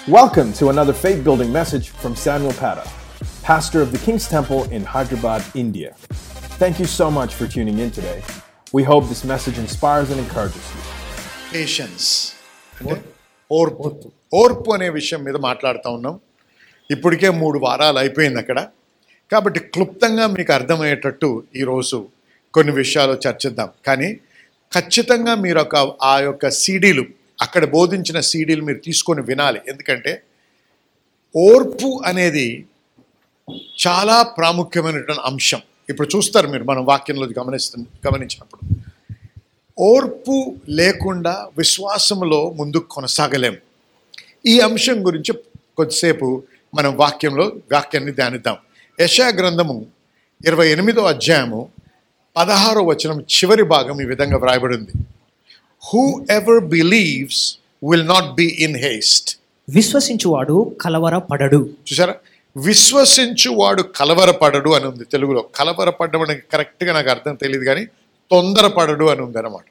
Welcome to another faith building message from Samuel Pata, pastor of the King's Temple in Hyderabad, India. Thank you so much for tuning in today. We hope this message inspires and encourages you. Patience అంటే ఓర్పు ఓర్పు అనే విషయం మీద మాట్లాడుతూ ఉన్నాం ఇప్పటికే మూడు వారాలు అయిపోయింది అక్కడ కాబట్టి క్లుప్తంగా మీకు అర్థమయ్యేటట్టు ఈరోజు కొన్ని విషయాలు చర్చిద్దాం కానీ ఖచ్చితంగా మీరు ఒక ఆ యొక్క సీడీలు అక్కడ బోధించిన సీడీలు మీరు తీసుకొని వినాలి ఎందుకంటే ఓర్పు అనేది చాలా ప్రాముఖ్యమైనటువంటి అంశం ఇప్పుడు చూస్తారు మీరు మనం వాక్యంలో గమనిస్తు గమనించినప్పుడు ఓర్పు లేకుండా విశ్వాసంలో ముందుకు కొనసాగలేం ఈ అంశం గురించి కొద్దిసేపు మనం వాక్యంలో వాక్యాన్ని ధ్యానిద్దాం యశా గ్రంథము ఇరవై ఎనిమిదో అధ్యాయము పదహారో వచనం చివరి భాగం ఈ విధంగా వ్రాయబడింది whoever believes will not be in haste విశ్వసించువాడు కలవరపడడు చూసారా విశ్వసించువాడు కలవరపడడు అని ఉంది తెలుగులో కలవరపడడం అనేది కరెక్ట్గా నాకు అర్థం తెలియదు కానీ తొందరపడడు అని ఉంది అనమాట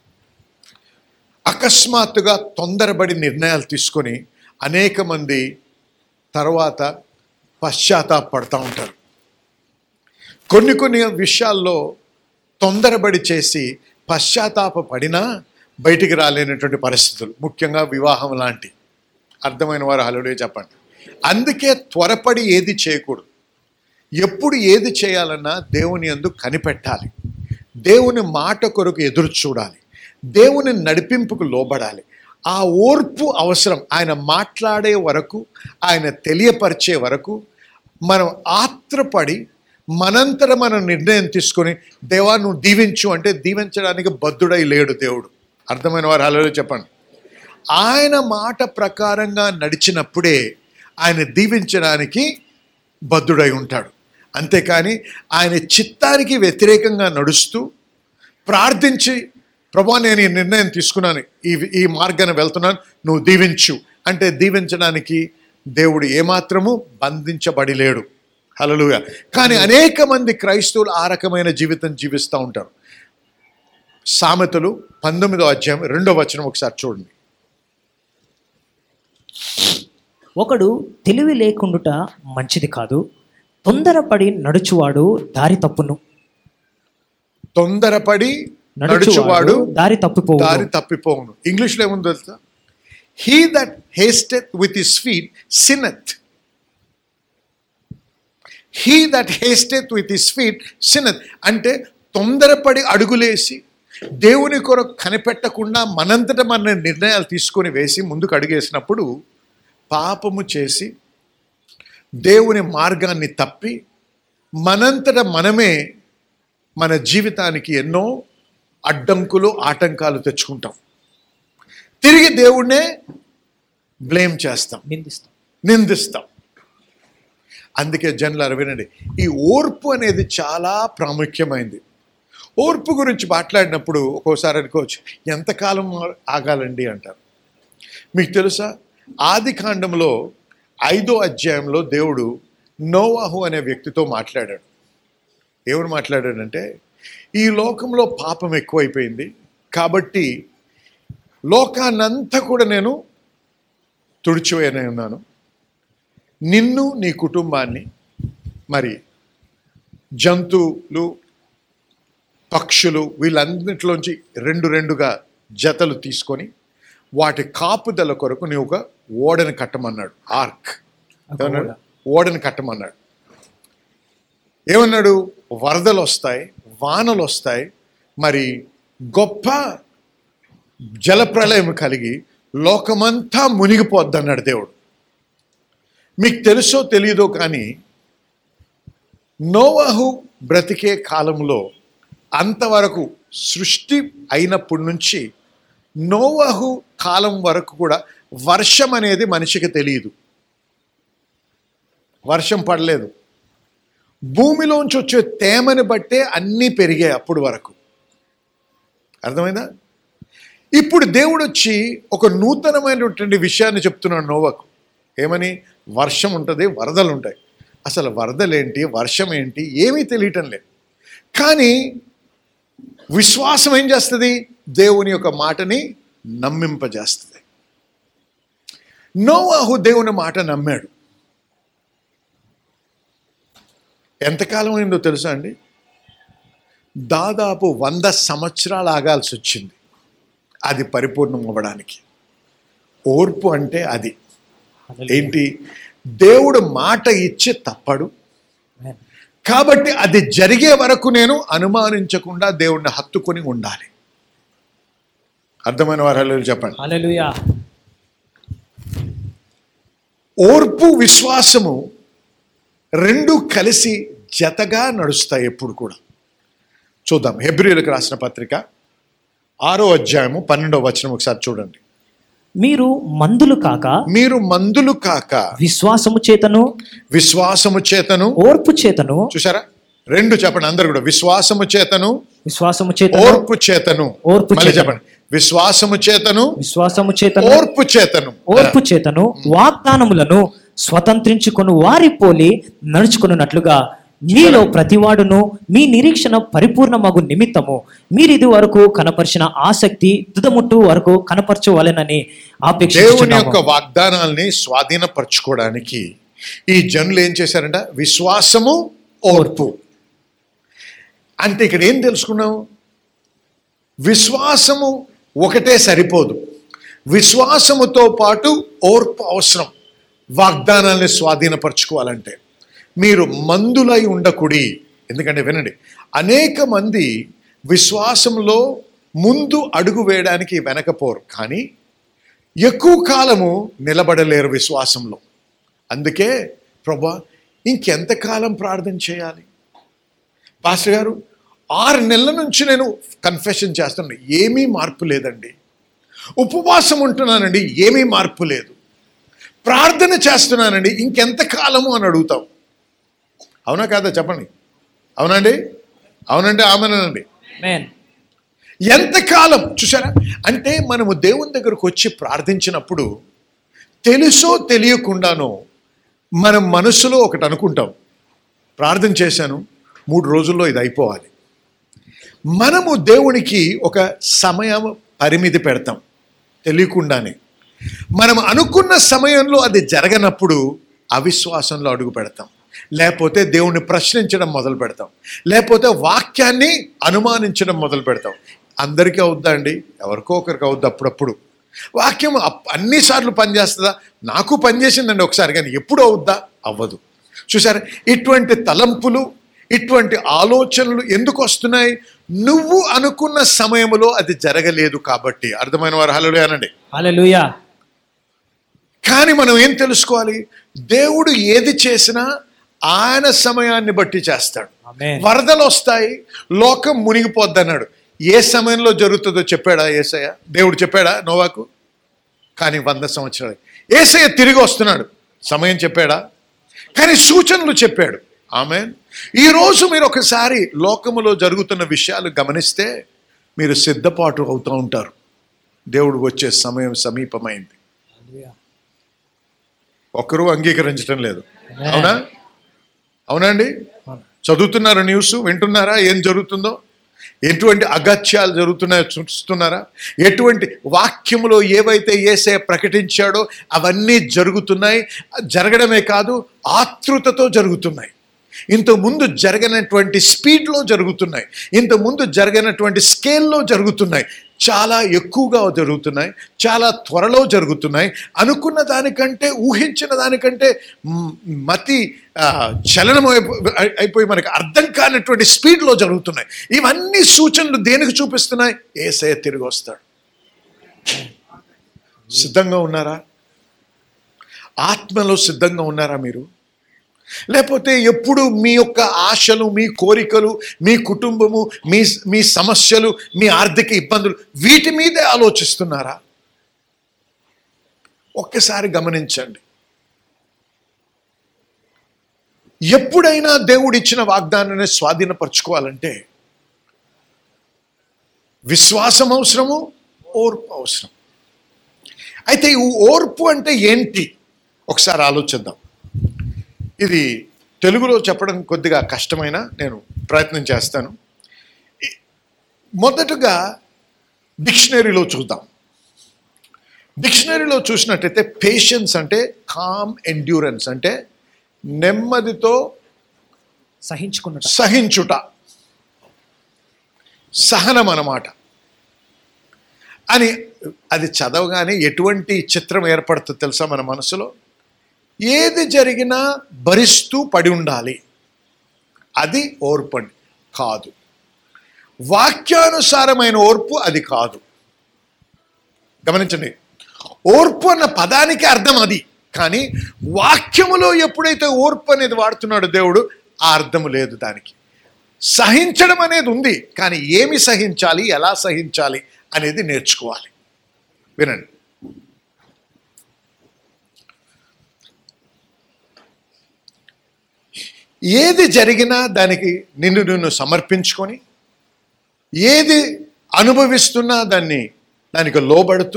అకస్మాత్తుగా తొందరపడి నిర్ణయాలు తీసుకొని అనేక మంది తర్వాత పశ్చాత్తాపడుతూ ఉంటారు కొన్ని కొన్ని విషయాల్లో తొందరబడి చేసి పశ్చాత్తాప పడినా బయటికి రాలేనటువంటి పరిస్థితులు ముఖ్యంగా వివాహం లాంటి అర్థమైన వారు హలుడే చెప్పండి అందుకే త్వరపడి ఏది చేయకూడదు ఎప్పుడు ఏది చేయాలన్నా దేవుని అందు కనిపెట్టాలి దేవుని మాట కొరకు ఎదురు చూడాలి దేవుని నడిపింపుకు లోబడాలి ఆ ఓర్పు అవసరం ఆయన మాట్లాడే వరకు ఆయన తెలియపరిచే వరకు మనం ఆత్రపడి మనంతర మనం నిర్ణయం తీసుకొని దేవా నువ్వు దీవించు అంటే దీవించడానికి బద్ధుడై లేడు దేవుడు అర్థమైన వారు అలా చెప్పండి ఆయన మాట ప్రకారంగా నడిచినప్పుడే ఆయన దీవించడానికి బద్ధుడై ఉంటాడు అంతేకాని ఆయన చిత్తానికి వ్యతిరేకంగా నడుస్తూ ప్రార్థించి ప్రభా నేను ఈ నిర్ణయం తీసుకున్నాను ఈ ఈ మార్గాన్ని వెళ్తున్నాను నువ్వు దీవించు అంటే దీవించడానికి దేవుడు ఏమాత్రము బంధించబడి లేడు హలలుగా కానీ అనేక మంది క్రైస్తవులు ఆ రకమైన జీవితం జీవిస్తూ ఉంటారు సామెతలు పంతొమ్మిదో అధ్యాయం రెండో వచనం ఒకసారి చూడండి ఒకడు తెలివి లేకుండుట మంచిది కాదు తొందరపడి నడుచువాడు దారి తప్పును తొందరపడి నడుచువాడు నడుచువాడు దారి తప్పిపోవు దారి తప్పిపోవును ఇంగ్లీష్లో ఏముందో తెలుసా he that hasteth with his feet sinneth he that hasteth with his feet sinneth అంటే తొందరపడి అడుగులేసి దేవుని కొరకు కనిపెట్టకుండా మనంతట మన నిర్ణయాలు తీసుకొని వేసి ముందుకు అడుగేసినప్పుడు పాపము చేసి దేవుని మార్గాన్ని తప్పి మనంతట మనమే మన జీవితానికి ఎన్నో అడ్డంకులు ఆటంకాలు తెచ్చుకుంటాం తిరిగి దేవుణ్ణే బ్లేమ్ చేస్తాం నిందిస్తాం నిందిస్తాం అందుకే జనులారు వినండి ఈ ఓర్పు అనేది చాలా ప్రాముఖ్యమైంది ఓర్పు గురించి మాట్లాడినప్పుడు ఒక్కోసారి అనుకోవచ్చు ఎంతకాలం ఆగాలండి అంటారు మీకు తెలుసా ఆది కాండంలో ఐదో అధ్యాయంలో దేవుడు నోవాహు అనే వ్యక్తితో మాట్లాడాడు ఎవరు మాట్లాడాడంటే ఈ లోకంలో పాపం ఎక్కువైపోయింది కాబట్టి లోకాన్నంతా కూడా నేను తుడిచివేయనే ఉన్నాను నిన్ను నీ కుటుంబాన్ని మరి జంతువులు పక్షులు వీళ్ళన్నింటిలోంచి రెండు రెండుగా జతలు తీసుకొని వాటి కాపుదల కొరకు నీ ఒక ఓడని కట్టమన్నాడు ఆర్క్ ఏమన్నాడు ఓడని కట్టమన్నాడు ఏమన్నాడు వరదలు వస్తాయి వానలు వస్తాయి మరి గొప్ప జలప్రలయం కలిగి లోకమంతా మునిగిపోద్ది అన్నాడు దేవుడు మీకు తెలుసో తెలియదో కానీ నోవాహు బ్రతికే కాలంలో అంతవరకు సృష్టి అయినప్పటి నుంచి నోవాహు కాలం వరకు కూడా వర్షం అనేది మనిషికి తెలియదు వర్షం పడలేదు భూమిలోంచి వచ్చే తేమని బట్టే అన్నీ పెరిగాయి అప్పుడు వరకు అర్థమైందా ఇప్పుడు దేవుడు వచ్చి ఒక నూతనమైనటువంటి విషయాన్ని చెప్తున్నాడు నోవకు ఏమని వర్షం ఉంటుంది వరదలు ఉంటాయి అసలు వరదలేంటి వర్షం ఏంటి ఏమీ తెలియటం లేదు కానీ విశ్వాసం ఏం చేస్తుంది దేవుని యొక్క మాటని నమ్మింపజేస్తుంది నోవాహు దేవుని మాట నమ్మాడు ఎంతకాలం అయిందో తెలుసా అండి దాదాపు వంద సంవత్సరాలు ఆగాల్సి వచ్చింది అది పరిపూర్ణం అవ్వడానికి ఓర్పు అంటే అది ఏంటి దేవుడు మాట ఇచ్చి తప్పడు Amen. కాబట్టి అది జరిగే వరకు నేను అనుమానించకుండా దేవుణ్ణి హత్తుకొని ఉండాలి అర్థమైన వారు హల్లెలూయా చెప్పండి హల్లెలూయా ఓర్పు విశ్వాసము రెండు కలిసి జతగా నడుస్తాయి ఎప్పుడు కూడా చూద్దాం హెబ్రిలకు రాసిన పత్రిక ఆరో అధ్యాయము పన్నెండో వచనం ఒకసారి చూడండి మీరు మందులు కాక మీరు మందులు కాక విశ్వాసము చేతను విశ్వాసము చేతను ఓర్పు చేతను చూసారా రెండు చెప్పండి అందరు కూడా విశ్వాసము చేతను విశ్వాసము చేతను ఓర్పు చేతను ఓర్పు మళ్ళీ చేతను. చెప్పండి విశ్వాసము చేతను విశ్వాసము చేతను ఓర్పు చేతను ఓర్పు చేతను వాగ్దానములను స్వతంత్రించుకొని వారి పోలి నడుచుకున్నట్లుగా మీలో ప్రతివాడును మీ నిరీక్షణ పరిపూర్ణమగు నిమిత్తము మీరు ఇది వరకు కనపరిచిన ఆసక్తి తుదముట్టు వరకు కనపరచవలెనని దేవుని ఆపేక్షిస్తున్నాము యొక్క వాగ్దానాల్ని స్వాధీనపరచుకోవడానికి ఈ జనులు ఏం చేశారంట విశ్వాసము ఓర్పు అంటే ఇక్కడ ఏం తెలుసుకున్నాము విశ్వాసము ఒకటే సరిపోదు విశ్వాసముతో పాటు ఓర్పు అవసరం వాగ్దానాల్ని స్వాధీనపరచుకోవాలంటే మీరు మందులై ఉండకుడి ఎందుకంటే వినండి అనేక మంది విశ్వాసంలో ముందు అడుగు వేయడానికి వెనకపోరు కానీ ఎక్కువ కాలము నిలబడలేరు విశ్వాసంలో అందుకే ప్రభా ఇంకెంతకాలం ప్రార్థన చేయాలి పాస్టర్ గారు ఆరు నెలల నుంచి నేను కన్ఫెషన్ చేస్తున్నాను ఏమీ మార్పు లేదండి ఉపవాసం ఉంటున్నానండి ఏమీ మార్పు లేదు ప్రార్థన చేస్తున్నానండి ఇంకెంత కాలము అని అడుగుతాం అవునా కాదా చెప్పండి అవునండి అవునండి ఆమెనండి మేన్ ఎంతకాలం చూసారా అంటే మనము దేవుని దగ్గరకు వచ్చి ప్రార్థించినప్పుడు తెలుసో తెలియకుండానో మనం మనసులో ఒకటి అనుకుంటాం ప్రార్థన చేశాను మూడు రోజుల్లో ఇది అయిపోవాలి మనము దేవునికి ఒక సమయం పరిమితి పెడతాం తెలియకుండానే మనం అనుకున్న సమయంలో అది జరగనప్పుడు అవిశ్వాసంలో అడుగు పెడతాం లేకపోతే దేవుణ్ణి ప్రశ్నించడం మొదలు పెడతాం లేకపోతే వాక్యాన్ని అనుమానించడం మొదలు పెడతాం అందరికీ అవుద్దా అండి ఎవరికో ఒకరికి అవుద్ది అప్పుడప్పుడు వాక్యం అప్- అన్నిసార్లు పనిచేస్తుందా నాకు పనిచేసిందండి ఒకసారి కానీ ఎప్పుడు అవుద్దా అవ్వదు చూసారా ఇటువంటి తలంపులు ఇటువంటి ఆలోచనలు ఎందుకు వస్తున్నాయి నువ్వు అనుకున్న సమయంలో అది జరగలేదు కాబట్టి అర్థమైన వారు హలో అనండి హల్లెలూయా కానీ మనం ఏం తెలుసుకోవాలి దేవుడు ఏది చేసినా ఆయన సమయాన్ని బట్టి చేస్తాడు ఆమేన్ వరదలు వస్తాయి లోకం మునిగిపోద్ది అన్నాడు ఏ సమయంలో జరుగుతుందో చెప్పాడా ఏసయ్య దేవుడు చెప్పాడా నోవాకు కానీ వంద సంవత్సరాలు ఏసయ్య తిరిగి వస్తున్నాడు సమయం చెప్పాడా కానీ సూచనలు చెప్పాడు ఆమె ఈరోజు మీరు ఒకసారి లోకములో జరుగుతున్న విషయాలు గమనిస్తే మీరు సిద్ధపాటు అవుతూ ఉంటారు దేవుడు వచ్చే సమయం సమీపమైంది ఒక్కరూ అంగీకరించడం లేదు అవునా అవునండి చదువుతున్నారా న్యూస్ వింటున్నారా ఏం జరుగుతుందో ఎటువంటి అగత్యాలు జరుగుతున్నాయో చూస్తున్నారా ఎటువంటి వాక్యములో ఏవైతే ఏసే ప్రకటించాడో అవన్నీ జరుగుతున్నాయి జరగడమే కాదు ఆతృతతో జరుగుతున్నాయి ఇంత ముందు జరగనటువంటి స్పీడ్లో జరుగుతున్నాయి ఇంత ముందు జరగనటువంటి స్కేల్లో జరుగుతున్నాయి చాలా ఎక్కువగా జరుగుతున్నాయి చాలా త్వరలో జరుగుతున్నాయి అనుకున్న దానికంటే ఊహించిన దానికంటే మ్, మతి ఆ, చలనం అయిపో- అయిపోయి మనకి అర్థం కానటువంటి స్పీడ్లో జరుగుతున్నాయి ఇవన్నీ సూచనలు దేనికి చూపిస్తున్నాయి ఏసయ తిరిగి వస్తాడు సిద్ధంగా ఉన్నారా ఆత్మలో సిద్ధంగా ఉన్నారా మీరు లేకపోతే ఎప్పుడు మీ యొక్క ఆశలు మీ కోరికలు మీ కుటుంబము మీ మీ సమస్యలు మీ ఆర్థిక ఇబ్బందులు వీటి మీదే ఆలోచిస్తున్నారా ఒక్కసారి గమనించండి ఎప్పుడైనా దేవుడు ఇచ్చిన వాగ్దానాన్ని స్వాధీనపరచుకోవాలంటే విశ్వాసం అవసరము ఓర్పు అవసరం అయితే ఈ ఓర్పు అంటే ఏంటి ఒకసారి ఆలోచిద్దాం ఇది తెలుగులో చెప్పడం కొద్దిగా కష్టమైన నేను ప్రయత్నం చేస్తాను ఈ- మొదటగా డిక్షనరీలో చూద్దాం డిక్షనరీలో చూసినట్టయితే పేషెన్స్ అంటే కామ్ ఎండ్యూరెన్స్ అంటే నెమ్మదితో సహించుకున్నట సహించుట సహనం అన్నమాట అని అది చదవగానే ఎటువంటి చిత్రం ఏర్పడుతుంది తెలుసా మన మనసులో ఏది జరిగినా భరిస్తూ పడి ఉండాలి అది ఓర్పు అండి కాదు వాక్యానుసారమైన ఓర్పు అది కాదు గమనించండి ఓర్పు అన్న పదానికి అర్థం అది కానీ వాక్యములో ఎప్పుడైతే ఓర్పు అనేది వాడుతున్నాడో దేవుడు ఆ అర్థము లేదు దానికి సహించడం అనేది ఉంది కానీ ఏమి సహించాలి ఎలా సహించాలి అనేది నేర్చుకోవాలి వినండి ఏది జరిగినా దానికి నిన్ను నిన్ను సమర్పించుకొని ఏది అనుభవిస్తున్నా దాన్ని దానికి లోబడుతూ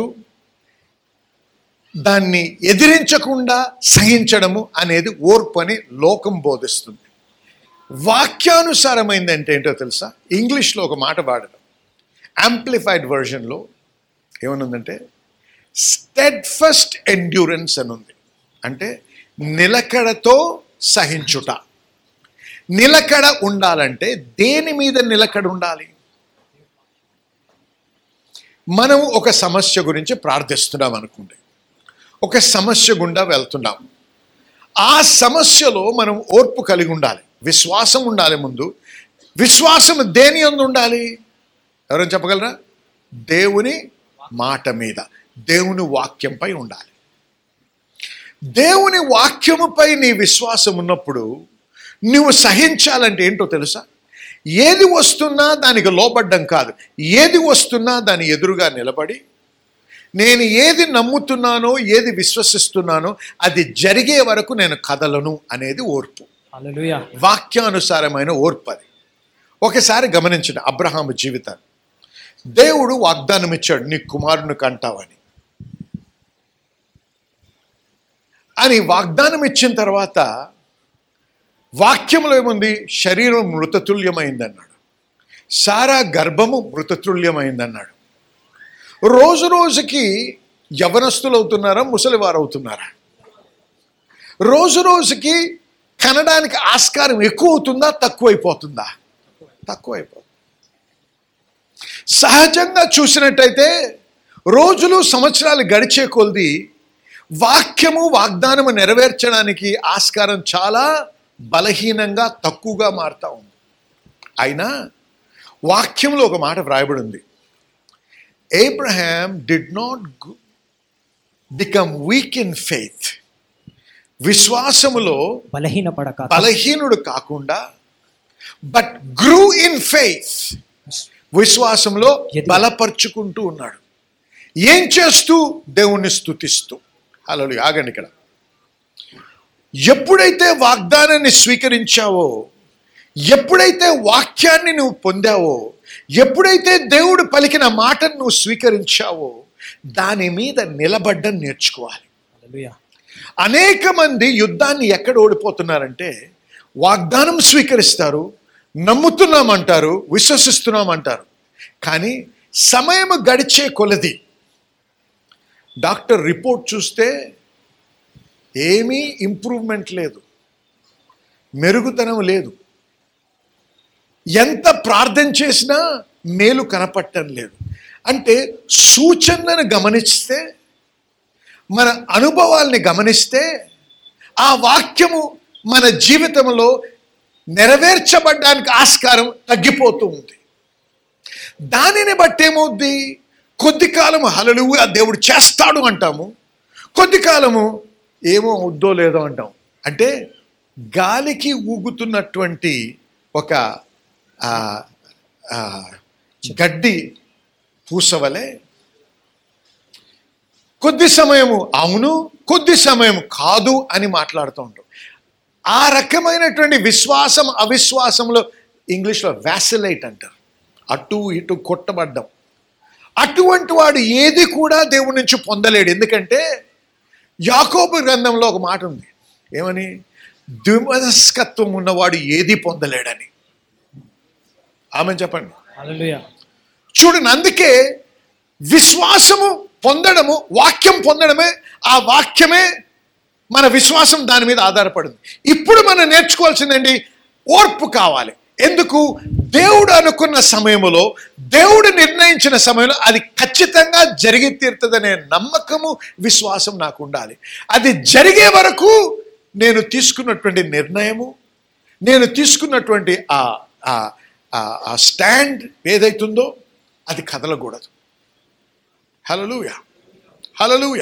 దాన్ని ఎదిరించకుండా సహించడము అనేది ఓర్పు అని లోకం బోధిస్తుంది వాక్యానుసారమైంది అంటే ఏంటో తెలుసా ఇంగ్లీష్లో ఒక మాట వాడడం యాంప్లిఫైడ్ వర్షన్లో ఏమనుందంటే స్టెడ్ ఫస్ట్ ఎండ్యూరెన్స్ అని ఉంది అంటే నిలకడతో సహించుట నిలకడ ఉండాలంటే దేని మీద నిలకడ ఉండాలి మనం ఒక సమస్య గురించి ప్రార్థిస్తున్నాం అనుకోండి ఒక సమస్య గుండా వెళ్తున్నాం ఆ సమస్యలో మనం ఓర్పు కలిగి ఉండాలి విశ్వాసం ఉండాలి ముందు విశ్వాసం దేని అందు ఉండాలి ఎవరైనా చెప్పగలరా దేవుని మాట మీద దేవుని వాక్యంపై ఉండాలి దేవుని వాక్యముపై నీ విశ్వాసం ఉన్నప్పుడు నువ్వు సహించాలంటే ఏంటో తెలుసా ఏది వస్తున్నా దానికి లోబడ్డం కాదు ఏది వస్తున్నా దాని ఎదురుగా నిలబడి నేను ఏది నమ్ముతున్నానో ఏది విశ్వసిస్తున్నానో అది జరిగే వరకు నేను కదలను అనేది ఓర్పు హల్లెలూయా వాక్యానుసారమైన ఓర్పు అది ఒకసారి గమనించిన అబ్రహాము జీవితాన్ని దేవుడు వాగ్దానం ఇచ్చాడు నీ కుమారుని కంటావని అని వాగ్దానం ఇచ్చిన తర్వాత వాక్యంలో ఏముంది శరీరం మృతతుల్యమైందన్నాడు సారా గర్భము మృతతుల్యమైందన్నాడు రోజు రోజుకి యవనస్తులు అవుతున్నారా ముసలివారు అవుతున్నారా రోజు రోజుకి కనడానికి ఆస్కారం ఎక్కువ అవుతుందా తక్కువైపోతుందా తక్కువైపోతుంది సహజంగా చూసినట్టయితే రోజులు సంవత్సరాలు గడిచే కొలది వాక్యము వాగ్దానము నెరవేర్చడానికి ఆస్కారం చాలా బలహీనంగా తక్కువగా మారుతా ఉంది అయినా వాక్యంలో ఒక మాట వ్రాయబడి ఉంది Abraham did not become weak in faith విశ్వాసములో బలహీనపడక బలహీనుడు కాకుండా బట్ గ్రూ ఇన్ ఫెయిత్ విశ్వాసంలో ఎదిగాడు. బలపరుచుకుంటూ ఉన్నాడు ఏం చేస్తూ దేవుణ్ణి స్తుతిస్తూ అలా ఆగండి ఇక్కడ ఎప్పుడైతే వాగ్దానాన్ని స్వీకరించావో ఎప్పుడైతే వాక్యాన్ని నువ్వు పొందావో ఎప్పుడైతే దేవుడు పలికిన మాటను నువ్వు స్వీకరించావో దాని మీద నిలబడ్డం నేర్చుకోవాలి హల్లెలూయా అనేక మంది యుద్ధాన్ని ఎక్కడ ఓడిపోతున్నారంటే వాగ్దానం స్వీకరిస్తారు నమ్ముతున్నామంటారు విశ్వసిస్తున్నామంటారు కానీ సమయం గడిచే కొలది డాక్టర్ రిపోర్ట్ చూస్తే ఏమీ ఇంప్రూవ్మెంట్ లేదు మెరుగుదనం లేదు ఎంత ప్రార్థన చేసినా మేలు కనపట్టం లేదు అంటే సూచనలను గమనిస్తే మన అనుభవాల్ని గమనిస్తే ఆ వాక్యము మన జీవితంలో నెరవేర్చబడ్డానికి ఆస్కారం తగ్గిపోతూ ఉంది దానిని బట్టి ఏమవుద్ది కొద్ది కాలం హలలు ఆ దేవుడు చేస్తాడు అంటాము కొద్ది కాలము ఏమో అవుద్దో లేదో అంటాం అంటే గాలికి ఊగుతున్నటువంటి ఒక ఆ, ఆ, గడ్డి పూసవలే కొద్ది సమయము అవును కొద్ది సమయం కాదు అని మాట్లాడుతూ ఉంటాం ఆ రకమైనటువంటి విశ్వాసం అవిశ్వాసంలో ఇంగ్లీష్లో వ్యాసిలైట్ అంటారు అటు ఇటు కొట్టబడ్డం అటువంటి వాడు ఏది కూడా దేవుడి నుంచి పొందలేడు ఎందుకంటే యాకోబు గ్రంథంలో ఒక మాట ఉంది ఏమని ద్విమనస్కత్వం ఉన్నవాడు ఏది పొందలేడని ఆమె చెప్పండి హల్లెలూయా చూడండి అందుకే విశ్వాసము పొందడము వాక్యం పొందడమే ఆ వాక్యమే మన విశ్వాసం దాని మీద ఆధారపడింది ఇప్పుడు మనం నేర్చుకోవాల్సిందండి ఓర్పు కావాలి ఎందుకు దేవుడు అనుకున్న సమయంలో దేవుడు నిర్ణయించిన సమయంలో అది ఖచ్చితంగా జరిగి తీరుతుందనే నమ్మకము విశ్వాసం నాకు ఉండాలి అది జరిగే వరకు నేను తీసుకున్నటువంటి నిర్ణయము నేను తీసుకున్నటువంటి ఆ ఆ- ఆ- ఆ స్టాండ్ ఏదైతుందో అది కదలకూడదు హలలుయ హలలుయ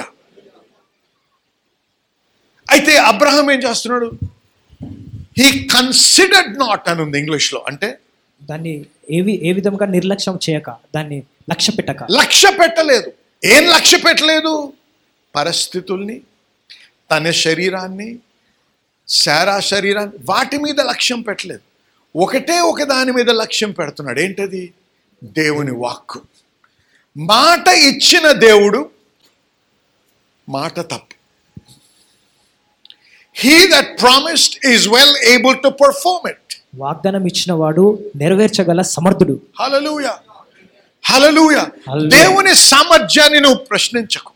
అయితే అబ్రహం ఏం చేస్తున్నాడు హీ కన్సిడర్డ్ నాట్ అని ఉంది ఇంగ్లీష్లో అంటే దాన్ని ఏవి ఏ విధంగా నిర్లక్ష్యం చేయక దాన్ని లక్ష్య పెట్టక లక్ష్య పెట్టలేదు ఏం లక్ష్య పెట్టలేదు పరిస్థితుల్ని తన శరీరాన్ని శారా శరీరాన్ని వాటి మీద లక్ష్యం పెట్టలేదు ఒకటే ఒక దాని మీద లక్ష్యం పెడుతున్నాడు ఏంటది దేవుని వాక్కు మాట ఇచ్చిన దేవుడు మాట తప్పు he that promised is well able to perform it వాగ్దానం ఇచ్చిన వాడు నెరవేర్చగల సమర్థుడు హలలుయ హలలుయ హల్లెలూయా. దేవుని సామర్థ్యాన్ని నువ్వు ప్రశ్నించకు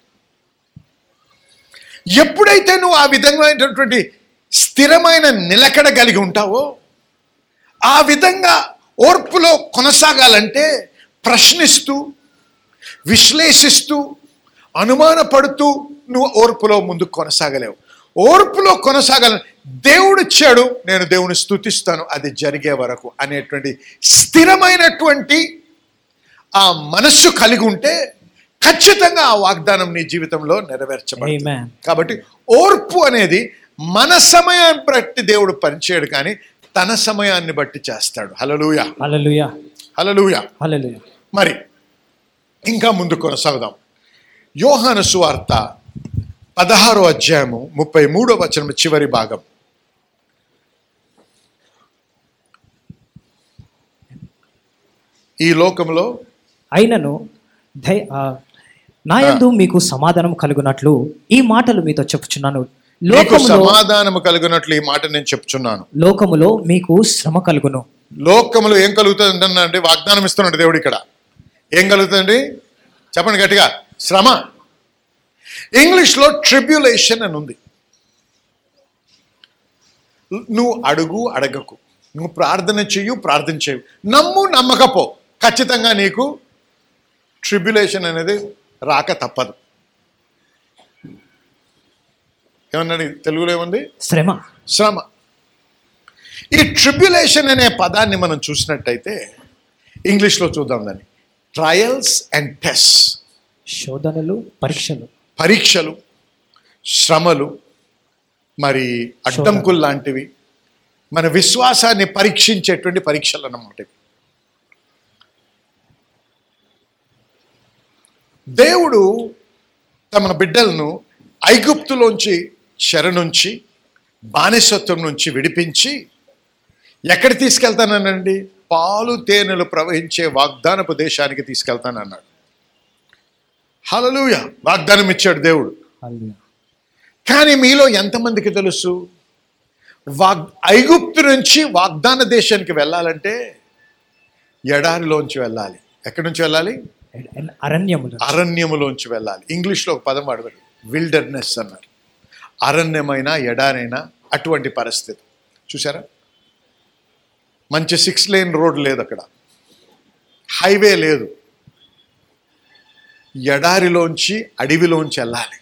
ఎప్పుడైతే నువ్వు ఆ విధమైనటువంటి స్థిరమైన నిలకడ కలిగి ఉంటావో ఆ విధంగా ఓర్పులో కొనసాగాలంటే ప్రశ్నిస్తూ విశ్లేషిస్తూ అనుమానపడుతూ నువ్వు ఓర్పులో ముందుకు కొనసాగలేవు ఓర్పులో కొనసాగాల దేవుడు ఇచ్చాడు నేను దేవుని స్తుతిస్తాను అది జరిగే వరకు అనేటువంటి స్థిరమైనటువంటి ఆ మనస్సు కలిగి ఉంటే ఖచ్చితంగా ఆ వాగ్దానం నీ జీవితంలో నెరవేర్చబడుతుంది Amen. కాబట్టి ఓర్పు అనేది మన సమయాన్ని బట్టి దేవుడు పనిచేయడు కానీ తన సమయాన్ని బట్టి చేస్తాడు హలలుయ హల్లెలూయా హలలుయ హల్లెలూయా మరి ఇంకా ముందు కొనసాగుదాం యోహాను సువార్త పదహారో అధ్యాయము ముప్పై మూడో వచనం చివరి భాగం ఈ లోకంలో అయినను దై ఆ, నాయందు మీకు సమాధానం కలుగునట్లు ఈ మాటలు మీతో చెప్పుచున్నాను మీకు లోకములో సమాధానము కలిగినట్లు ఈ మాట నేను చెప్తున్నాను లోకములో మీకు శ్రమ కలుగును లోకములో ఏం కలుగుతుంది అంటే వాగ్దానం ఇస్తున్నాడు దేవుడు ఇక్కడ ఏం కలుగుతుంది చెప్పండి గట్టిగా శ్రమ ఇంగ్లీష్లో ట్రిబ్యులేషన్ అని ఉంది నువ్వు అడుగు అడగకు నువ్వు ప్రార్థన చెయ్యు ప్రార్థన చేయు నమ్ము నమ్మకపో ఖచ్చితంగా నీకు ట్రిబ్యులేషన్ అనేది రాక తప్పదు ఏమన్నాడు తెలుగులో ఏముంది శ్రమ శ్రమ ఈ ట్రిబ్యులేషన్ అనే పదాన్ని మనం చూసినట్టయితే ఇంగ్లీష్లో చూద్దాం దాన్ని ట్రయల్స్ అండ్ టెస్ట్ శోధనలు పరీక్షలు పరీక్షలు శ్రమలు మరి అడ్డంకులు లాంటివి మన విశ్వాసాన్ని పరీక్షించేటువంటి పరీక్షలు అన్నమాట ఇవి. దేవుడు తమ బిడ్డలను ఐగుప్తులోంచి చెర నుంచి బానిసత్వం నుంచి విడిపించి ఎక్కడ తీసుకెళ్తాననండి పాలు తేనెలు ప్రవహించే వాగ్దానపు దేశానికి తీసుకెళ్తానన్నాడు హలలుయ వాగ్దానం ఇచ్చాడు దేవుడు హల్లెలూయా. కానీ మీలో ఎంతమందికి తెలుసు వాగ్ ఐగుప్తు నుంచి వాగ్దాన దేశానికి వెళ్ళాలంటే ఎడారిలోంచి వెళ్ళాలి ఎక్కడి నుంచి వెళ్ళాలి అరణ్యములు అరణ్యములోంచి వెళ్ళాలి ఇంగ్లీష్లో ఒక పదం వాడబడి విల్డర్నెస్ అన్నారు అరణ్యమైన ఎడారైనా అటువంటి పరిస్థితి చూసారా మంచి సిక్స్ లేన్ రోడ్ లేదు అక్కడ హైవే లేదు ఎడారిలోంచి అడవిలోంచి వెళ్ళాలి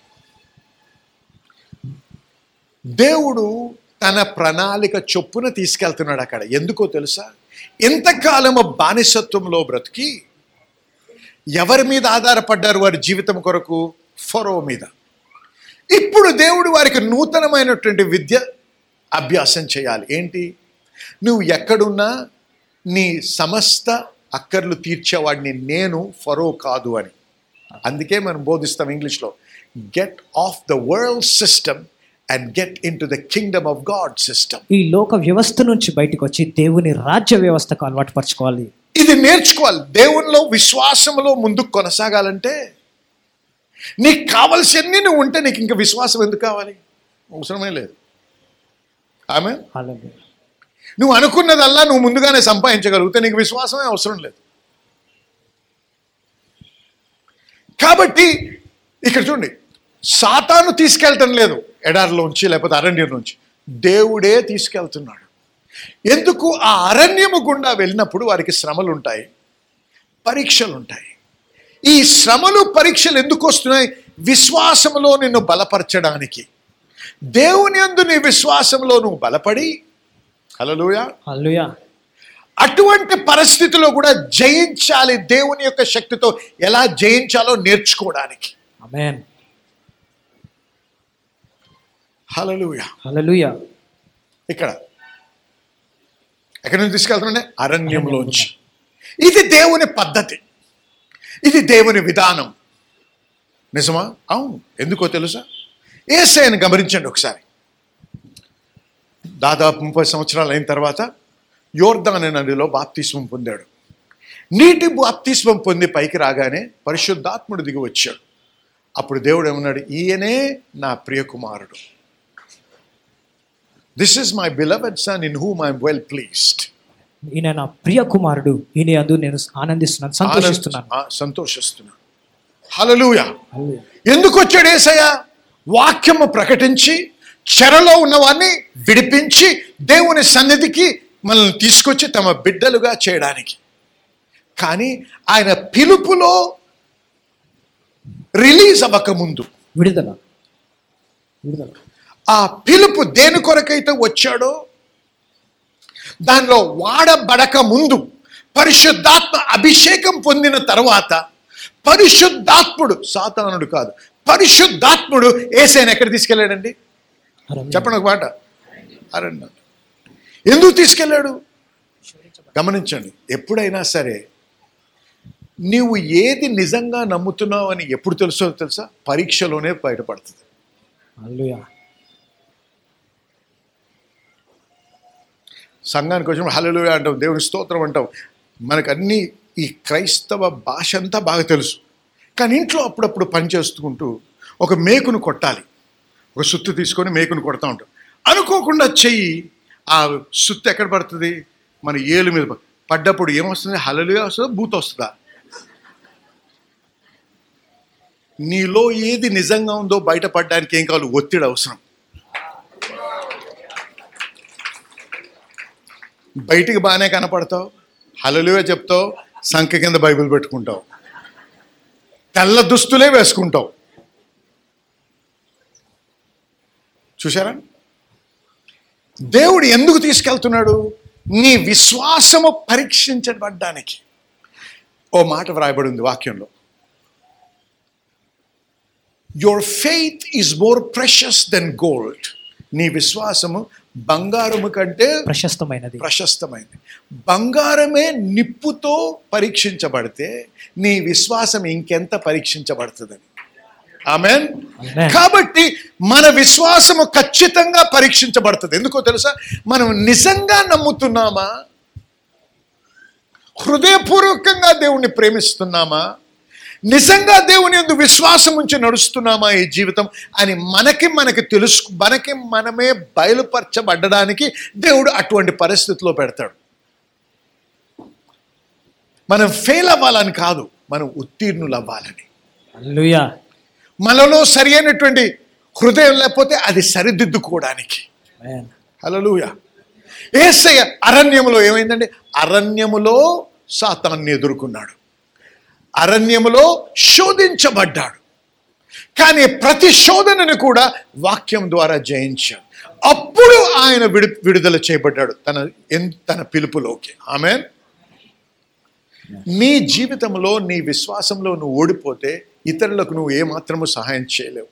దేవుడు తన ప్రణాళిక చొప్పున తీసుకెళ్తున్నాడు అక్కడ ఎందుకో తెలుసా ఎంతకాలము బానిసత్వంలో బ్రతికి ఎవరి మీద ఆధారపడ్డారు వారి జీవితం కొరకు ఫరో మీద ఇప్పుడు దేవుడు వారికి నూతనమైనటువంటి విద్య అభ్యాసం చేయాలి ఏంటి నువ్వు ఎక్కడున్నా నీ సమస్త అక్కర్లు తీర్చేవాడిని నేను ఫరో కాదు అని అందుకే మనం బోధిస్తాం ఇంగ్లీష్లో get off the world system and get into the kingdom of God system ఈ లోక వ్యవస్థ నుంచి బయటకు వచ్చి దేవుని రాజ్య వ్యవస్థకు అలవాటు పరచుకోవాలి ఇది నేర్చుకోవాలి దేవునిలో విశ్వాసంలో ముందుకు కొనసాగాలంటే నీకు కావలసినన్ని నువ్వు ఉంటే నీకు ఇంకా విశ్వాసం ఎందుకు కావాలి అవసరమే లేదు ఆమె హల్లెలూయా. నువ్వు అనుకున్నదల్లా నువ్వు ముందుగానే సంపాదించగలిగితే నీకు విశ్వాసమే అవసరం లేదు కాబట్టి ఇక్కడ చూడండి సాతాను తీసుకెళ్ళటం లేదు ఎడారిలోంచి లేకపోతే అరణ్యం నుంచి దేవుడే తీసుకెళ్తున్నాడు ఎందుకు ఆ అరణ్యము గుండా వెళ్ళినప్పుడు వారికి శ్రమలు ఉంటాయి పరీక్షలు ఉంటాయి ఈ శ్రమలు పరీక్షలు ఎందుకు వస్తున్నాయి విశ్వాసములో నిన్ను బలపరచడానికి దేవుని యందు నీ విశ్వాసంలో నువ్వు బలపడి హల్లెలూయా హల్లెలూయా అటువంటి పరిస్థితిలో కూడా జయించాలి దేవుని యొక్క శక్తితో ఎలా జయించాలో నేర్చుకోవడానికి ఆమేన్ హల్లెలూయా హల్లెలూయా ఇక్కడ ఎక్కడి నుంచి తీసుకెళ్తున్నానే అరణ్యంలోంచి ఇది దేవుని పద్ధతి ఇది దేవుని విధానం నిజమా అవును ఎందుకో తెలుసా ఏసైని గమనించండి ఒకసారి దాదాపు ముప్పై సంవత్సరాలు అయిన తర్వాత యోర్దాన్ నదిలో బాప్తిస్మం పొందాడు నీటి బాప్తిస్మం పొంది పైకి రాగానే పరిశుద్ధాత్ముడు దిగి వచ్చాడు అప్పుడు దేవుడు ఏమన్నాడు ఈయనే నా ప్రియకుమారుడు this is my beloved son in whom I'm well pleased ఈయన నా ప్రియ కుమారుడు ఈయన అందు నేను ఆనందిస్తున్నాను సంతోషిస్తున్నాను సంతోషిస్తున్నాను హలలుయ హల్లెలూయా. ఎందుకు వచ్చాడు ఏసయ్య వాక్యము ప్రకటించి చెరలో ఉన్నవాన్ని విడిపించి దేవుని సన్నిధికి మనల్ని తీసుకొచ్చి తమ బిడ్డలుగా చేయడానికి కానీ ఆయన పిలుపులో రిలీజ్ అవ్వకముందు విడుదల విడుదల ఆ పిలుపు దేని కొరకైతే వచ్చాడో దానిలో వాడబడక ముందు పరిశుద్ధాత్మ అభిషేకం పొందిన తర్వాత పరిశుద్ధాత్ముడు సాతానుడు కాదు పరిశుద్ధాత్ముడు ఏసైన ఎక్కడ తీసుకెళ్ళాడండి అరణ్యం. చెప్పండి ఒక మాట అరణ్యం ఎందుకు తీసుకెళ్ళాడు గమనించండి ఎప్పుడైనా సరే నీవు ఏది నిజంగా నమ్ముతున్నావు అని ఎప్పుడు తెలుసో తెలుసా పరీక్షలోనే బయటపడుతుంది హల్లెలూయా. సంఘానికి వచ్చినప్పుడు హల్లెలూయా అంటాం దేవుని స్తోత్రం అంటాం మనకు అన్ని ఈ క్రైస్తవ భాష అంతా బాగా తెలుసు కానీ ఇంట్లో అప్పుడప్పుడు పని చేసుకుంటూ ఒక మేకును కొట్టాలి ఒక సుత్తు తీసుకొని మేకును కొడతా ఉంటాం అనుకోకుండా చెయ్యి ఆ సుత్తు ఎక్కడ పడుతుంది మన ఏలు మీద ప- పడ్డప్పుడు ఏమొస్తుంది హలలుగా వస్తుందా బూత్ వస్తుందా నీలో ఏది నిజంగా ఉందో బయటపడడానికి ఏం కావాలి ఒత్తిడి అవసరం బయటికి బాగానే కనపడతావు హలలుగా చెప్తావు సంఖ కింద బైబిల్ పెట్టుకుంటావు తెల్ల దుస్తులే వేసుకుంటావు చూసారా దేవుడు ఎందుకు తీసుకెళ్తున్నాడు నీ విశ్వాసము పరీక్షించబడ్డానికి ఓ మాట వ్రాయబడి ఉంది వాక్యంలో your faith is more precious than gold నీ విశ్వాసము బంగారము కంటే ప్రశస్తమైనది ప్రశస్తమైంది బంగారమే నిప్పుతో పరీక్షించబడితే నీ విశ్వాసం ఇంకెంత పరీక్షించబడుతుందని ఆమెన్ Amen. కాబట్టి మన విశ్వాసము ఖచ్చితంగా పరీక్షించబడుతుంది ఎందుకో తెలుసా మనం నిజంగా నమ్ముతున్నామా హృదయపూర్వకంగా దేవుణ్ణి ప్రేమిస్తున్నామా నిజంగా దేవుని యందు విశ్వాసం ఉంచి నడుస్తున్నామా ఈ జీవితం అని మనకి మనకి తెలుసు మనకి మనమే బయలుపరచబడ్డడానికి దేవుడు అటువంటి పరిస్థితిలో పెడతాడు మనం ఫెయిల్ అవ్వాలని కాదు మనం ఉత్తీర్ణులు అవ్వాలని హల్లెలూయా మనలో సరి అయినటువంటి హృదయం లేకపోతే అది సరిదిద్దుకోవడానికి ఆమేన్. హలలుయ ఏసయ్య అరణ్యములో ఏమైందండి అరణ్యములో సాతాన్ని ఎదుర్కొన్నాడు అరణ్యములో శోధించబడ్డాడు కానీ ప్రతి శోధనను కూడా వాక్యం ద్వారా జయించాడు అప్పుడు ఆయన విడు విడుదల చేయబడ్డాడు తన ఎన్- తన పిలుపులోకి ఆమె నీ జీవితంలో నీ విశ్వాసంలో నువ్వు ఓడిపోతే ఇతరులకు నువ్వు ఏమాత్రము సహాయం చేయలేవు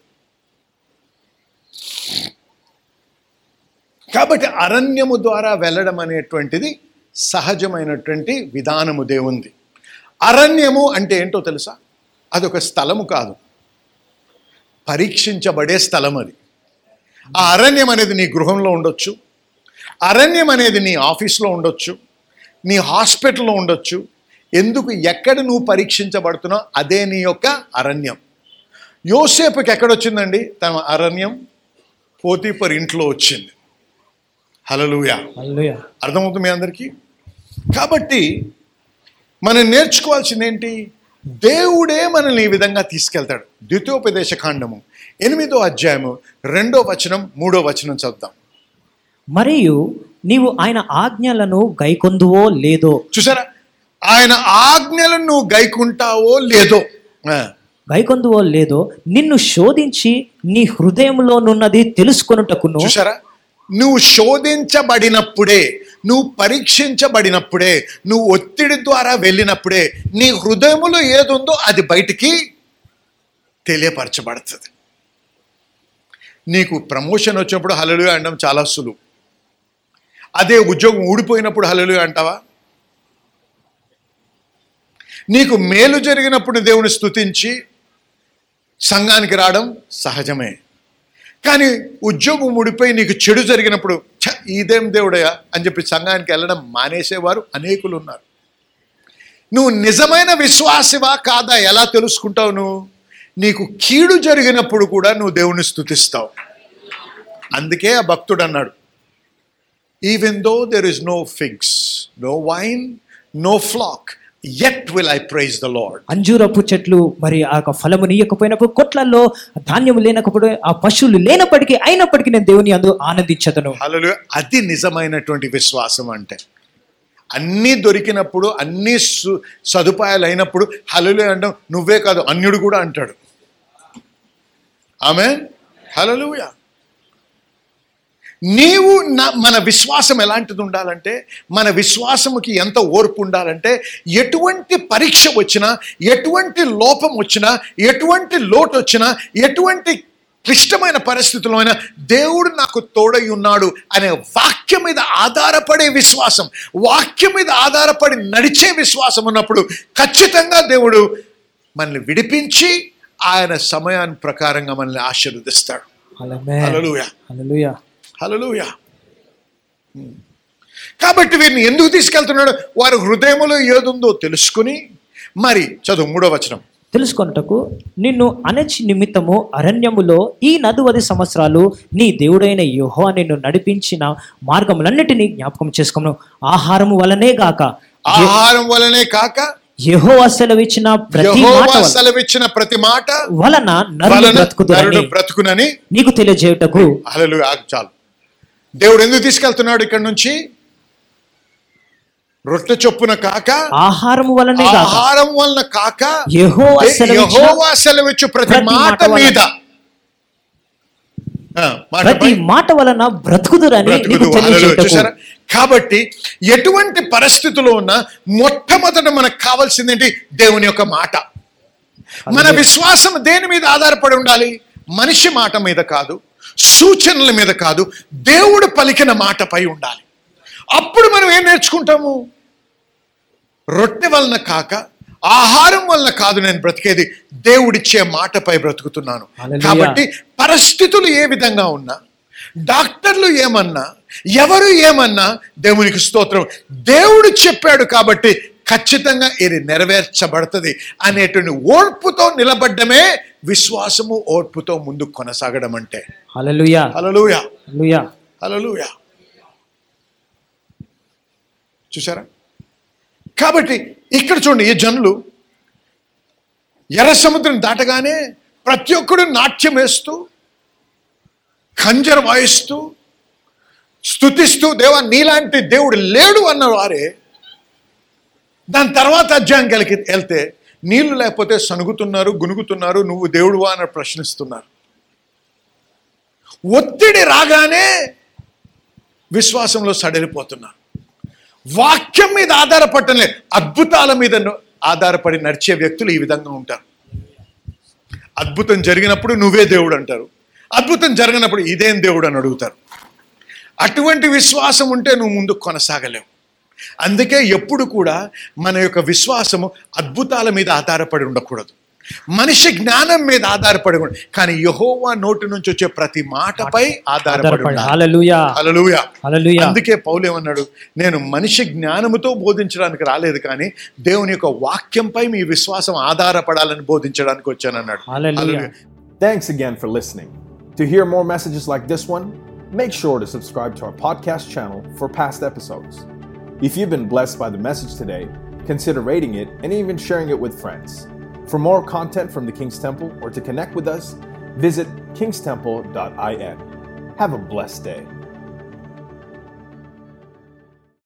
కాబట్టి అరణ్యము ద్వారా వెళ్ళడం అనేటువంటిది సహజమైనటువంటి విధానము దేవుంది అరణ్యము అంటే ఏంటో తెలుసా అదొక స్థలము కాదు పరీక్షించబడే స్థలం అది ఆ అరణ్యం అనేది నీ గృహంలో ఉండొచ్చు అరణ్యం అనేది నీ ఆఫీస్లో ఉండొచ్చు నీ హాస్పిటల్లో ఉండొచ్చు ఎందుకు ఎక్కడ నువ్వు పరీక్షించబడుతున్నావు అదే నీ యొక్క అరణ్యం యోసేపుకి ఎక్కడొచ్చిందండి తన అరణ్యం పోతీపర్ ఇంట్లో వచ్చింది హలలుయా హల్లెలూయా అర్థమవుతుంది మీ అందరికీ కాబట్టి మనం నేర్చుకోవాల్సింది ఏంటి దేవుడే మనల్ని ఈ విధంగా తీసుకెళ్తాడు ద్వితీయోపదేశ కాండము ఎనిమిదో అధ్యాయము రెండో వచనం మూడో వచనం చదువుతాం మరియు నీవు ఆయన ఆజ్ఞలను గైకొందువో లేదో చూసారా ఆయన ఆజ్ఞలను నువ్వు గైకుంటావో లేదో ఆ, గైకొందువో లేదో నిన్ను శోధించి నీ హృదయంలోనున్నది తెలుసుకొనుటకును చూసారా నువ్వు శోధించబడినప్పుడే నువ్వు పరీక్షించబడినప్పుడే నువ్వు ఒత్తిడి ద్వారా వెళ్ళినప్పుడే నీ హృదయములో ఏదుందో అది బయటికి తెలియపరచబడుతుంది నీకు ప్రమోషన్ వచ్చినప్పుడు హలలు అనడం చాలా సులువు అదే ఉద్యోగం ఊడిపోయినప్పుడు హలలు అంటావా నీకు మేలు జరిగినప్పుడు దేవుని స్తుతించి సంఘానికి రావడం సహజమే కానీ ఉద్యోగం ఊడిపోయి నీకు చెడు జరిగినప్పుడు "ఛ, ఇదేం దేవుడయా అని చెప్పి సంఘానికి వెళ్ళడం మానేసేవారు అనేకులు ఉన్నారు నువ్వు నిజమైన విశ్వాసివా కాదా ఎలా తెలుసుకుంటావు నువ్వు నీకు కీడు జరిగినప్పుడు కూడా నువ్వు దేవుని స్తుతిస్తావు అందుకే ఆ భక్తుడు అన్నాడు even though there is no figs no wine no flock yet will I praise the Lord అంజూరపు చెట్లు మరి ఆ యొక్క ఫలము నీయకపోయినప్పుడు కొట్లలో ధాన్యము లేనప్పుడు ఆ పశువులు లేనప్పటికీ అయినప్పటికీ నేను దేవుని అందు ఆనందించదను హలో అది నిజమైనటువంటి విశ్వాసం అంటే అన్నీ దొరికినప్పుడు అన్ని సు- సదుపాయాలు అయినప్పుడు హలలు అంటాం నువ్వే కాదు అన్యుడు కూడా అంటాడు ఆమె హలలుయ నీవు నా మన విశ్వాసం ఎలాంటిది ఉండాలంటే మన విశ్వాసముకి ఎంత ఓర్పు ఉండాలంటే ఎటువంటి పరీక్ష వచ్చినా ఎటువంటి లోపం వచ్చినా ఎటువంటి లోటు వచ్చినా ఎటువంటి క్లిష్టమైన పరిస్థితుల్లో అయినా దేవుడు నాకు తోడై ఉన్నాడు అనే వాక్యం మీద ఆధారపడే విశ్వాసం వాక్యం మీద ఆధారపడి నడిచే విశ్వాసం ఉన్నప్పుడు ఖచ్చితంగా దేవుడు మనల్ని విడిపించి ఆయన సమయాన్ని ప్రకారంగా మనల్ని ఆశీర్వదిస్తాడు హల్లెలూయా. హల్లెలూయా హలలుయా కాబట్టి వీరిని ఎందుకు తీసుకెళ్తున్నాడు వారి హృదయములో ఏదుందో తెలుసుకుని మరి చదువు మూడో వచనం తెలుసుకొనుటకు నిన్ను అనచి నిమిత్తము అరణ్యములో ఈ నదువది సంవత్సరాలు నీ దేవుడైన యోహో నిన్ను నడిపించిన మార్గములన్నిటినీ జ్ఞాపకం చేసుకును ఆహారము వలనే గాక ఆహారం వలనే కాక యహో సెలవిచ్చిన ప్రతి యెహోవా మాట వలన- సెలవిచ్చిన ప్రతి మాట వలన నరులు వలన బ్రతుకుదురని నరుడు బ్రతుకునని నీకు తెలియజేయుటకు హలలు చాలు దేవుడు ఎందుకు తీసుకెళ్తున్నాడు ఇక్కడ నుంచి రొట్టె చొప్పున కాక ఆహారము వలనే గాక ఆహారం వలన కాక యెహోవా సెలవిచ్చిన యెహోవా సెలవిచ్చు ప్రతి ప్రతి మాట మాట వలన. మీద ఆ, ప్రతి మాటపై మాట వలన బ్రతుకుదురని నీకు బ్రతుకుదు. హల్లెలూయా. తెలియజేయుటకు చూసారా కాబట్టి ఎటువంటి పరిస్థితిలో ఉన్నా మొట్టమొదట మనకు కావాల్సిందేంటి దేవుని యొక్క మాట మన విశ్వాసం దేని మీద ఆధారపడి ఉండాలి మనిషి మాట మీద కాదు సూచనల మీద కాదు దేవుడు పలికిన మాటపై ఉండాలి అప్పుడు మనం ఏం నేర్చుకుంటాము రొట్టె వలన కాక ఆహారం వలన కాదు నేను బ్రతికేది దేవుడిచ్చే మాటపై బ్రతుకుతున్నాను హల్లెలూయా. కాబట్టి పరిస్థితులు ఏ విధంగా ఉన్నా డాక్టర్లు ఏమన్నా ఎవరు ఏమన్నా దేవునికి స్తోత్రం దేవుడు చెప్పాడు కాబట్టి ఖచ్చితంగా ఇది నెరవేర్చబడుతుంది అనేటువంటి ఓర్పుతో నిలబడ్డమే విశ్వాసము ఓర్పుతో ముందుకు కొనసాగడం అంటే హల్లెలూయా హల్లెలూయా హల్లెలూయా హల్లెలూయా చూసారా కాబట్టి ఇక్కడ చూడండి ఈ జనులు ఎర్ర సముద్రం దాటగానే ప్రతి ఒక్కడు నాట్యం వేస్తూ ఖంజర వాయిస్తూ స్తుతిస్తూ దేవా నీలాంటి దేవుడు లేడు అన్న వారే దాని తర్వాత అధ్యాయం కలిగి వెళ్తే నీళ్లు లేకపోతే సనుగుతున్నారు గునుగుతున్నారు నువ్వు దేవుడువా అని ప్రశ్నిస్తున్నారు ఒత్తిడి రాగానే విశ్వాసంలో సడలిపోతున్నారు వాక్యం మీద ఆధారపడటం లేదు అద్భుతాల మీద ను- ఆధారపడి నడిచే వ్యక్తులు ఈ విధంగా ఉంటారు అద్భుతం జరిగినప్పుడు నువ్వే దేవుడు అంటారు అద్భుతం జరిగినప్పుడు ఇదేం దేవుడు అని అడుగుతారు అటువంటి విశ్వాసం ఉంటే నువ్వు ముందుకు కొనసాగలేవు అందుకే ఎప్పుడు కూడా మన యొక్క విశ్వాసము అద్భుతాల మీద ఆధారపడి ఉండకూడదు మనిషి జ్ఞానం మీద ఆధారపడి ఉండ కానీ యహోవా నోటి నుంచి వచ్చే ప్రతి మాటపై ఆధారపడి ఆధారపడి ఉండాలి. హల్లెలూయా హల్లెలూయా హల్లెలూయా అందుకే పౌలు ఏమన్నాడు నేను మనిషి జ్ఞానముతో బోధించడానికి రాలేదు కానీ దేవుని యొక్క వాక్యంపై మీ విశ్వాసం ఆధారపడాలని బోధించడానికి వచ్చానన్నాడు హల్లెలూయా హల్లెలూయా. Thanks again for listening. To hear more messages like this one, make sure to subscribe to our podcast channel for past episodes. If you've been blessed by the message today, consider rating it and even sharing it with friends. For more content from the King's Temple or to connect with us, visit kingstemple.in. Have a blessed day.